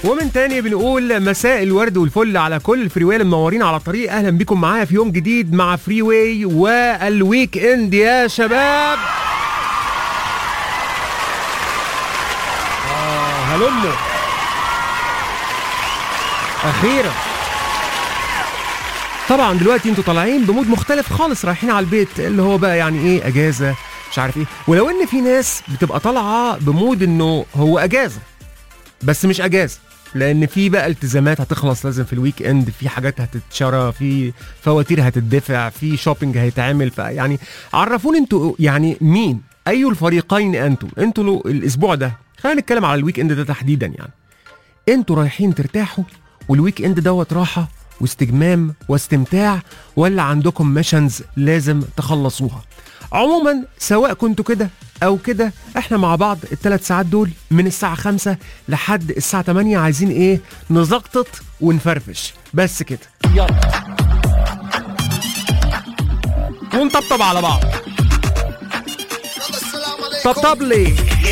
ومن تاني بنقول مساء الورد والفل على كل الفريوي اللي منورين على الطريق اهلا بكم معايا في يوم جديد مع فري واي والويك اند يا شباب آه هلموا اخيرا طبعا دلوقتي انتوا طالعين بمود مختلف خالص رايحين على البيت اللي هو بقى يعني ايه اجازه مش عارف ايه ولو ان في ناس بتبقى طالعه بمود انه هو اجازه بس مش اجازه لان في بقى التزامات هتخلص لازم في الويك اند في حاجات هتتشرى في فواتير هتدفع في شوبينج هيتعمل يعني عرفوني انتوا يعني مين اي الفريقين انتوا انتوا الاسبوع ده خلينا نتكلم على الويك اند ده تحديدا يعني انتوا رايحين ترتاحوا والويك اند دوت راحه واستجمام واستمتاع ولا عندكم ميشنز لازم تخلصوها عموما سواء كنتوا كده او كده احنا مع بعض الثلاث ساعات دول من الساعة 5 لحد الساعة 8 عايزين ايه نزقطط ونفرفش بس كده يلا ونطبطب على بعض طبطب لي